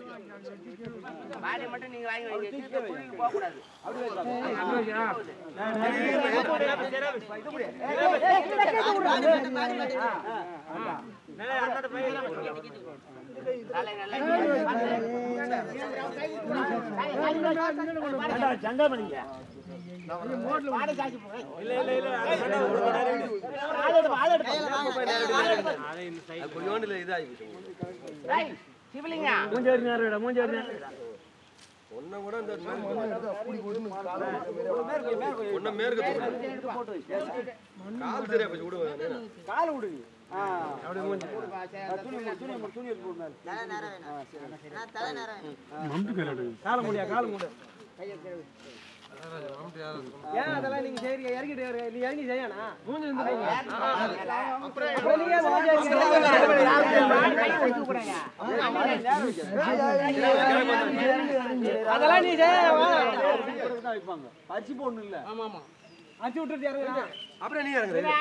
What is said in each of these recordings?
பாடி மட்டும் நீங்க வாங்கி வைங்க திருப்பி குழிக்கு போக கூடாது நல்லா நல்லா ஜங்காமணிங்க ரைட் சிவலிங்க மூஞ்சேரி நேரம் மூஞ்சேரி நேரம் காலம் முடியா காலம் முடியா ஏன் அதெல்லாம் நீங்க செய்றீங்க இறங்கிட்டு இரு. நீ இறங்கி செய்யணா மூஞ்சி இருந்து போங்க. அப்புறம் நீங்க ஏன் மூஞ்சி இறங்கிட்டு அதெல்லாம் நீ செய்ய வைப்பாங்க அரிசி போடணும் இல்ல ஆமா ஆமா அரிசி விட்டுட்டு இறங்குறா அப்புறம் நீ இறங்குற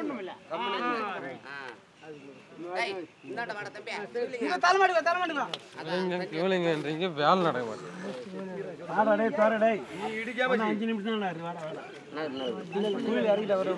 இந்தாண்ட வாடா தம்பி சிவலிங்க தலைமாட்டுங்க தலைமாட்டுங்க இவளுங்கன்றீங்க வேலை நடக்க மாட்டேங்குது வாடா டேய் தோற டேய் நீ இடிக்காம அஞ்சு நிமிஷம் தான் வாடா வாடா துணியில இறங்கிட்ட வர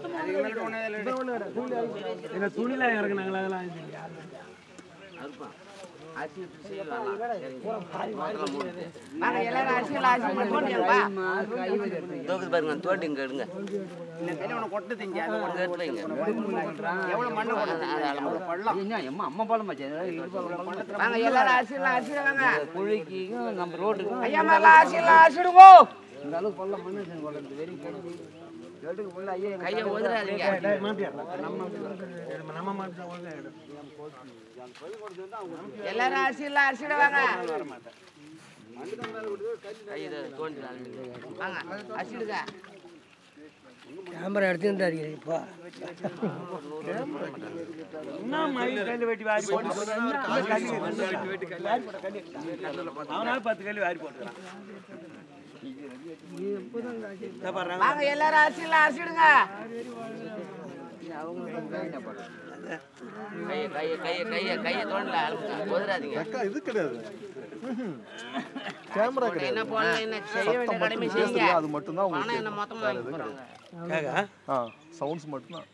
இல்ல துணியில இறங்குனாங்களா அதெல்லாம் இது யாரு அரிசி எடுத்து செய்யலாம் வாங்க எல்லாரும் அரிசியில் அரிசி மட்டும் போட்டுங்கப்பா தோக்குது பாருங்க அந்த தோட்டு இங்க எடுங்க இந்த கையில உனக்கு கொட்டு திங்க அதை கொண்டு எடுத்து வைங்க எவ்வளவு மண்ணு கொண்டு அம்மா அம்மா பாலம் வாங்க எல்லாரும் அரிசியில் அரிசியில் வாங்க குழிக்கு நம்ம ரோடு ஐயா மேல அரிசியில் அரிசிடுங்க இந்த அளவுக்கு கொள்ள மண்ணு கொள்ள வெறி போடுது ரோட்டுக்கு ஃபுல்லாக ஐயா கையை உதறாதீங்க டேய் மாத்தியா நம்ம நம்ம மாத்தி ஒழுங்கா எடு எல்லாரும் அரிசியில் அரிசிட வாங்க வாங்க அரிசிடுங்க கேமரா எடுத்துட்டு இருக்கிறேன் இப்போ என்ன மயில் கல்லு வெட்டி வாரி போட்டு அவனால பத்து கல்லு வாரி போட்டுக்கிறான் இதை பாருங்க வாங்க எல்லாரும் அரிசியில் அரிசிடுங்க கையை கையை கையை கையை கையை தோண்டல அழுப்புங்க உதறாதீங்க அக்கா இது கிடையாது கேமரா கிடையாது என்ன போல என்ன செய்ய வேண்டிய சத்தம் கடமை மட்டும் செய்யுங்க பேசுறது அது மட்டும் தான் பணம் என்ன உங்களுக்கு மொத்தமா வாங்கி போறாங்க கேக்கா ஆ சவுண்ட்ஸ் மட்டும் தான்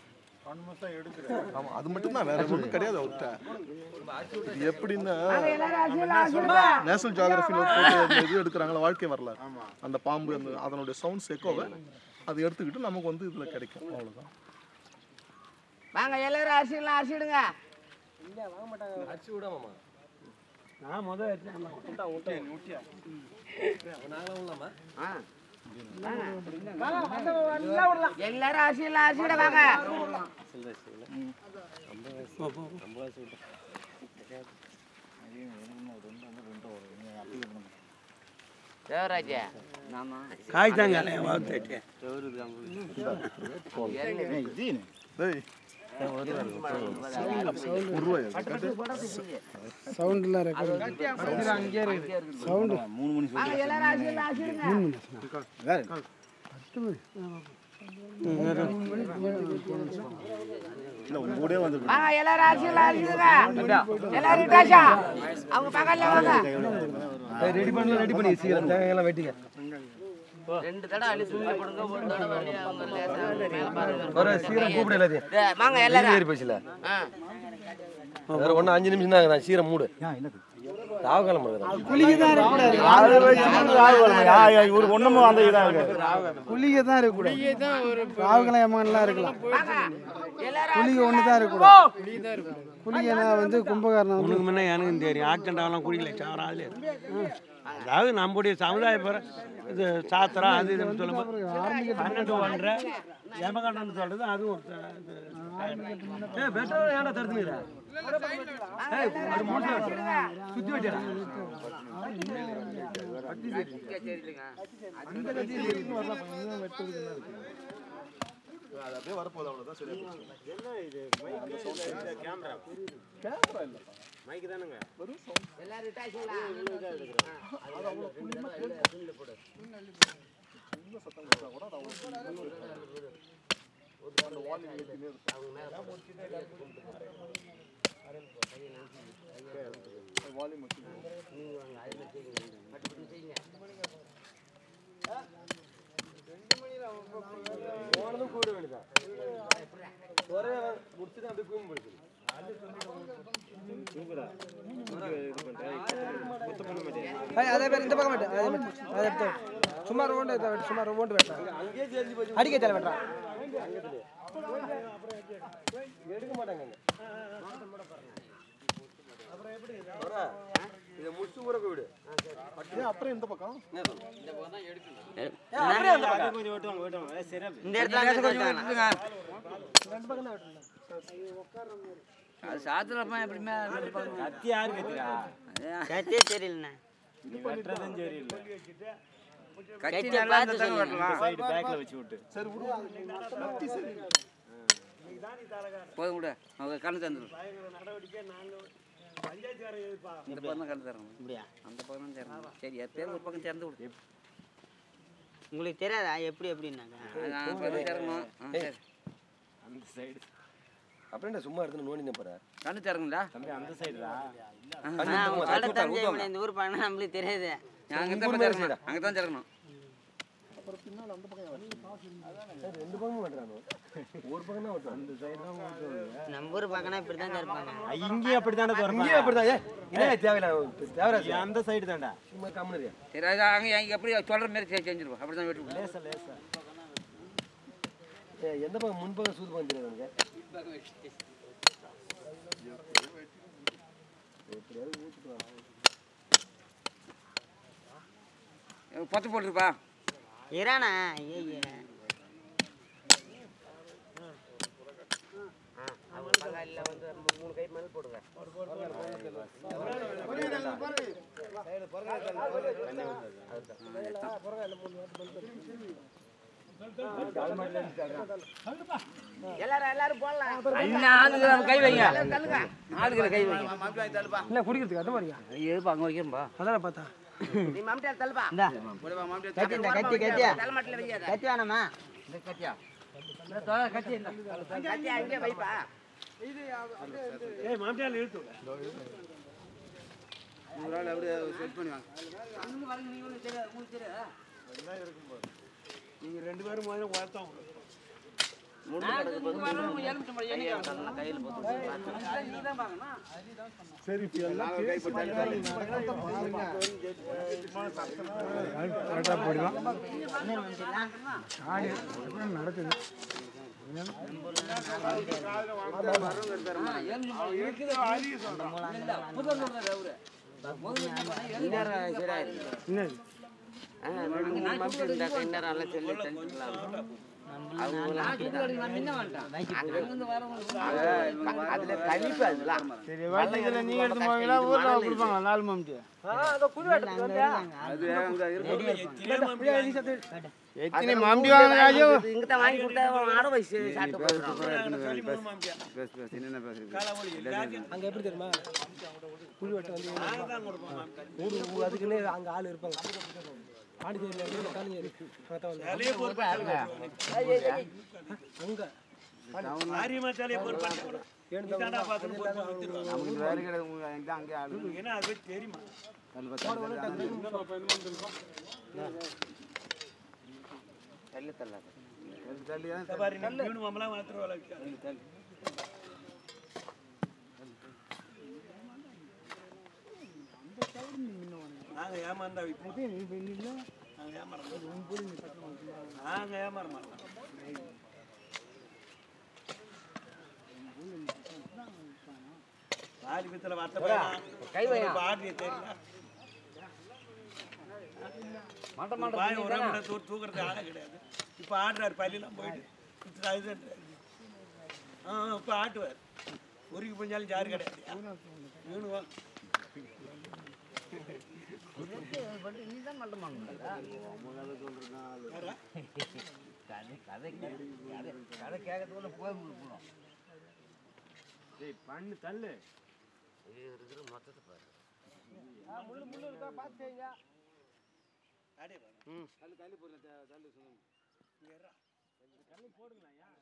ஆமா அது மட்டும் தான் வேற ஒன்றும் கிடையாது அவர்கிட்ட இது எப்படின்னா எல்லாரும் அரிசியில் அரிசிடுங்க நேஷனல் ஜியாகிரபியில் போட்டு அந்த இது எடுக்கிறாங்களா வாழ்க்கை வரலாறு அந்த பாம்பு அந்த அதனுடைய சவுண்ட்ஸ் எக்கோவை அதை எடுத்துக்கிட்டு நமக்கு வந்து இதில் கிடைக்கும் அவ்வளோதான் வாங்க எல்லாரும் அரிசியில் அரிசிடுங்க நான் முதல் வச்சேன் ஆ. எல்லாரும் அரிசியில் அரிசிட வாங்க தேவராஜா காய் தாங்க வாழ்த்துட்டு டேய் ஒரு ரூபாய் சவுண்டில் ரெக்கார்ட் சவுண்டு வாங்க எல்லாரும் அரிசியில் அரிசிடுங்க வாங்க எல்லாரும் அரிசியில் அரிசிடுங்க எல்லாரும் இட்டாச்சா அவங்க பக்கத்துல வாங்க ரெடி பண்ணி ரெடி பண்ணி சீக்கிரம் தேவையெல்லாம் வெட்டிங்க ரெண்டு தடவை அள்ளி சுண்டி போடுங்க ஒரு தடவை அள்ளி அவங்க லேசா மேல பாருங்க ஒரு சீக்கிரம் கூப்பிட எல்லாத்தையும் டேய், வாங்க எல்லாரும் ஏறி போச்சுல ஆ. வேற ஒண்ணு அஞ்சு நிமிஷம் தான் நான் சீரம் மூடு ராவகாலம் பண்ணுறேன் குளிக்க தான் இருக்கக்கூடாது இவரு ஒண்ணுமே அந்த இதாக குளிக்க தான் இருக்கக்கூடாது ராவுகலம் ஏமான்லாம் இருக்கலாம் வாங்க எல்லாரும் குளிக்க ஒன்று தான் இருக்கக்கூடாது குளிக்கனா வந்து கும்பகாரணம் வந்து உனக்கு முன்ன எனக்கு தெரியும் ஆக்சிடென்ட் ஆகலாம் குடிக்கல சாவரம் அதுல அதாவது நம்முடைய சமுதாய பிற இது சாத்திரம் அது இதுன்னு சொல்லும்போது பன்னெண்டு ஒன்றரை யமகண்டன் சொல்றது அதுவும் ஒரு த- இது. ஏய், பெட்ரோல் ஏன்டா தடுத்துனுக்குற? ஏய், அது மூட்டை வெட்டு. சுத்தி வெட்டிடா அது அப்படியே வரப்போகுது அவ்வளோதான் சரியா போச்சு எல்லாரும் இட்டாச்சுங்களா வால்யூம் வச்சு ஏய், அதே பேர் இந்த பக்கம் வெட்டு அதே வெட்டு அதே எடுத்து வெட்டு. சும்மா ரவுண்டு இதை வெட்டு சும்மா ரவுண்டு வெட்டுறான் அடிக்க தேவை வெட்டுறான் எடுக்க மாட்டாங்க இதை முடிச்சு கூட போய் விடு ஏன் அப்புறம் இந்த பக்கம் இந்த இடத்துல கொஞ்சம் அது சாத்துறப்ப எப்படியுமே கத்தி யாரு கத்திரா கத்தியே தெரியலண்ணே கத்தி நல்லா இருந்தா வெட்டலாம் சரி விடு கத்தி சரி போதும் கூட அவங்க கண்ணு தந்துடும் இந்த பக்கம் தான் கண்ணு தரணும் இப்படியா அந்த பக்கம் தான் தரணும் சரி எப்பயும் ஒரு பக்கம் திறந்து விடு உங்களுக்கு தெரியாதா எப்படி எப்படின்னாங்க நான் பெரிய திறக்கணும் ஆ, சரி அப்புறம் என்ன சும்மா எடுத்து நோண்டி போற கண்ணு திறங்களா இந்த ஊர் பணம் நம்மளுக்கு தெரியாது அங்கே தான் திறக்கணும் அங்கே தான் திறக்கணும் ரெண்டு பக்கமும் வெட்டுறானோ ஒரு பக்கம் தான் வெட்டுறான் அந்த சைடு தான் நம்ம ஊர் பக்கம்னா இப்படி தான் இருப்பாங்க இங்கேயும் அப்படி தானே இங்கேயும் அப்படிதான் ஏய், என்ன தேவையில்ல தேவராஜ் அந்த சைடு தான்டா சும்மா கம்முனு சரி அது அங்கே அங்கே எப்படி சொல்கிற மாதிரி செ- செஞ்சிருவோம் அப்படி தான் வெட்டுவோம் லேசா லேசா ஏய், எந்த பக்கம் முன்பக்கம் சூது பக்கம் தெரியாது உனக்கு பத்து போட்டுருப்பா இறானா ஐயே ஆளுக்கு கை வைங்க ஆளுக்கு கை வைங்க இல்லை குடிக்கிறதுக்கு அது மாதிரியா அது எதுப்பா அங்கே வைக்கிறோம்பா அதான் பார்த்தா கத்தி இந்த கத்தி கத்தியா கத்தி வேணாமா கத்தியா கத்தி ஏய் மாமியார் இழுத்து நீங்க ரெண்டு பேரும் முதல்ல உயர்த்தம் சரி இப்போ எல்லாம் கரெக்டாக போயிடலாம் ஆடு எப்படி நடக்குது என்னது அதுல கழிப்பு அதெல்லாம் சரி வண்டிகளை நீங்க எடுத்து போவீங்களா ஊர்ல கொடுப்பாங்க நாலு மம்டி எத்தனை மம்டி வாங்க ராஜு இங்க தான் வாங்கி கொடுத்தா ஆட வயசு சாப்பிட்டு போயிடுறான் அங்கே எப்படி தெரியுமா புளி வெட்ட வந்து ஊடு ஊ- அதுக்குன்னே அங்கே ஆள் இருப்பாங்க பாண்டிச்சேரியில் காலேஜ் அங்கே ஆரியமாச்சாலே பொறுப்பாக ஏன்டா பார்த்து நமக்கு வேலை கிடையாது அங்கே ஆளு ஏன்னா அது தெரியுமா தள்ளி தள்ளாத தள்ளி தான் பாரு நீ மீன் மாமலாம் மாத்திரம் வளர்க்க நாங்க ஏமாந்தா இப்போ நாங்க ஏமாற மாட்டோம் நாங்க ஏமாற மாட்டோம் வாலி பித்தல வார்த்தை கை பாடிய தெரியல பாய் ஒரு மணி தூ தூக்குறது ஆளே கிடையாது இப்போ ஆடுறாரு பள்ளியெல்லாம் போயிட்டு இது அதுன்றாரு ஆ இப்போ ஆட்டுவார் உருகி புஞ்சாலும் ஜாரு கிடையாது மீனுவா கதை கேட்கறதுக்குள்ள போய் முடிக்கணும் பண்ணு தள்ளு இருக்கிற மொத்தத்தை பாரு ஆடே பாரு